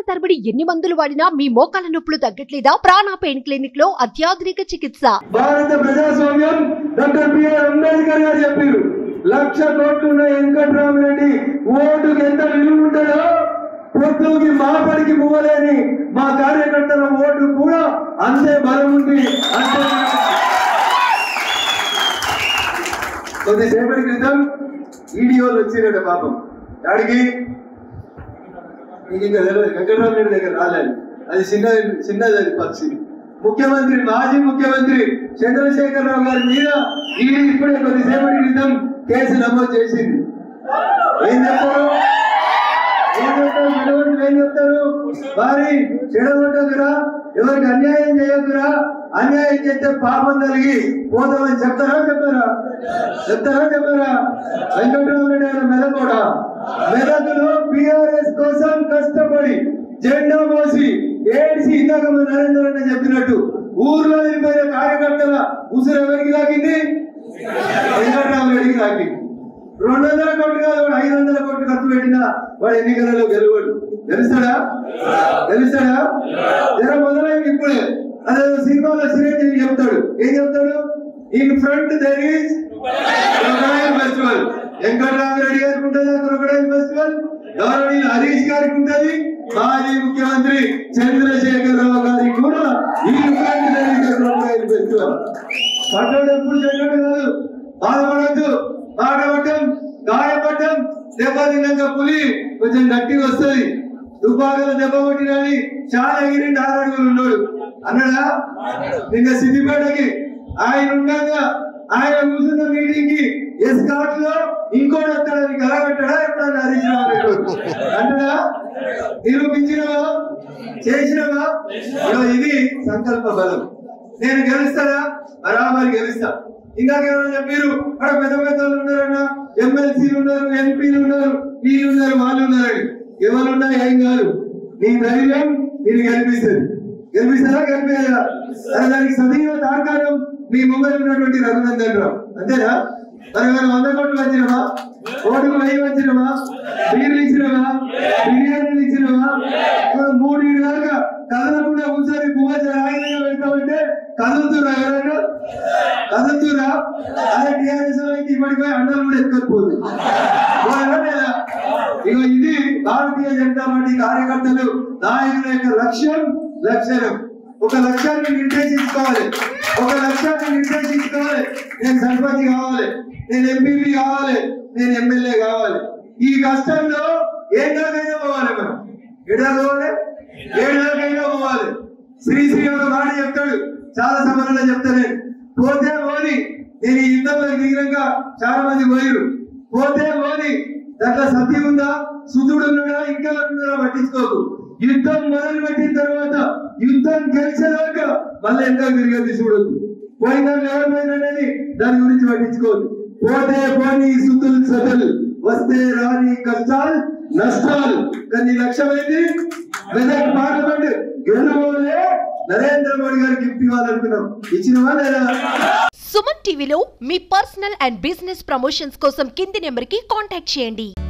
తరబడి ఎన్ని మందులు వాడినా మీ మోకాల నొప్పులు తగ్గట్లేదా ప్రాణ పెయిన్ క్లినిక్ లో అత్యాధునిక చికిత్స భారత ప్రజాస్వామ్యం డాక్టర్ బిఆర్ అంబేద్కర్ గారు చెప్పారు లక్ష కోట్లున్న వెంకట్రామరెడ్డి ఓటుకి ఎంత విలువ ఉంటుందో పొద్దుకి మాపడికి పువ్వలేని మా కార్యకర్తల ఓటు కూడా అంతే బలం ఉంది అంతే కొద్దిసేపటి క్రితం ఈడియోలు వచ్చిరట పాపం అడిగి మీకు ఇంకా తెలియదు వెంకటరామరెడ్డి దగ్గర రాలేదు అది చిన్న చిన్నది అది పక్షి ముఖ్యమంత్రి మాజీ ముఖ్యమంత్రి చంద్రశేఖరరావు గారి మీద ఈడీ ఇప్పుడే కొద్దిసేపటి క్రితం కేసు నమోదు చేసింది ఏం చెప్తారు ఏం చెప్తారు చెడగొట్టులు ఏం చెప్తారు వారి చెడగొట్టకురా ఎవరికి అన్యాయం చేయకురా అన్యాయం చేస్తే పాపం కలిగి పోతామని చెప్తారా చెప్పారా చెప్తారా చెప్పారా వెంకటరామరెడ్డి ఆయన మెదకోడా మెదకులో బిఆర్ఎస్ కోసం కష్టపడి జెండా మోసి ఏడిసి ఇందాక మన నరేంద్ర అన్న చెప్పినట్టు ఊర్లో వెళ్ళిపోయిన కార్యకర్తల ఉసురు ఎవరికి తాకింది వెంకటరామరెడ్డికి తాకింది రెండు వందల కోట్లు కాదు వాడు ఐదు వందల కోట్లు ఖర్చు పెట్టినా వాడు ఎన్నికలలో గెలవడు తెలుస్తాడా తెలుస్తాడా జర మొదలైంది ఇప్పుడే అదే సినిమాలో చిరంజీవి చెప్తాడు ఏం చెప్తాడు in front there is crocodile festival Venkataramareddy గారికి ఉంటుంది క్రొకడైల్ ఫెస్టివల్ గౌరవనీయులు హరీష్ గారికి ఉంటుంది మాజీ ముఖ్యమంత్రి చంద్రశేఖరరావు గారికి కూడా ఈ front there is crocodile festival పడ్డాడు ఎప్పుడు చెడ్డాడు కాదు బాధపడద్దు బాధపడటం గాయపడటం దెబ్బ తిన్నాక పులి కొంచెం గట్టిగా వస్తుంది దుబ్బాకలో దెబ్బ కొట్టినని చాలా ఎగిరిండి ఆరు అడుగులు ఉన్నాడు అన్నాడా నిన్న సిద్దిపేటకి ఆయన ఉండగా ఆయన కూర్చున్న మీటింగ్ కి ఎస్కాట్ లో ఇంకోటి వస్తాడని కలగట్టాడా ఎప్పుడన్నా హరీష్ రావు రెడ్డి అంటాడా నిరూపించినవా చేసినవా ఇగో ఇది సంకల్ప బలం నేను గెలుస్తానా బరాబరి గెలుస్తా ఇందాక ఏమన్నా చెప్పారు అక్కడ పెద్ద పెద్ద వాళ్ళు ఉన్నారన్న ఎమ్మెల్సీలు ఉన్నారు ఎంపీలు ఉన్నారు వీళ్ళు ఉన్నారు వాళ్ళు ఉన్నారని ఎవరున్నా ఏం కాదు నీ ధైర్యం నేను గెలిపిస్తుంది గెలిపిస్తారా గెలిపేదా అరే దానికి సదైవ తార్కాణం మీ ముంగట ఉన్నటువంటి రఘునందన్ రావు అంతేనా మరి మనం వంద కోట్లు వచ్చినమా ఓటుకు వెయ్యి వచ్చినమా బీర్లు ఇచ్చినమా బిర్యానీలు ఇచ్చినమా ఇప్పుడు మూడు ఏడు దాకా కదలకుండా కూర్చొని భూమధ్య రాగినంగా పెడతామంటే కదులుతురా ఎవరైనా కదులుతురా అదే టీఆర్ఎస్ అయితే ఇప్పటికీ అన్నలు కూడా ఎత్తుకొని లేదా ఇక ఇది భారతీయ జనతా పార్టీ కార్యకర్తలు నాయకుల యొక్క లక్ష్యం లక్షణం ఒక లక్ష్యాన్ని నిర్దేశించుకోవాలి ఒక లక్ష్యాన్ని నిర్దేశించుకోవాలి నేను సర్పంచ్ కావాలి నేను ఎంపీపీ కావాలి నేను ఎమ్మెల్యే కావాలి ఈ కష్టంలో ఏ దాకైనా పోవాలి మనం ఎడా పోవాలి ఏడు దాకైనా పోవాలి శ్రీ శ్రీ ఒక మాట చెప్తాడు చాలా సమయంలో చెప్తాను పోతే పోని నేను ఈ యుద్ధంలో దిగినాక చాలా మంది పోయిరు పోతే పోని దాంట్లో సత్యం ఉందా సుధుడు ఉన్నాడా ఇంకా ఉన్నాడా పట్టించుకోకు యుద్ధం మొదలు పెట్టిన తర్వాత యుద్ధం గెలిచేదాకా మళ్ళీ ఎంత తిరిగి చూడొద్దు పోయిన దాంట్లో ఎవరు పోయిననేది దాని గురించి పట్టించుకోవద్దు పోతే పోని సుతులు సతలు వస్తే రాని కష్టాలు నష్టాలు కానీ లక్ష్యం ఏంటి మెదక్ పార్లమెంట్ గెలువలే నరేంద్ర మోడీ గారు గిఫ్ట్ ఇవ్వాలనుకున్నాం ఇచ్చినవా లేదా సుమన్ టీవీలో మీ పర్సనల్ అండ్ బిజినెస్ ప్రమోషన్స్ కోసం కింది నెంబర్ కి కాంటాక్ట్ చేయండి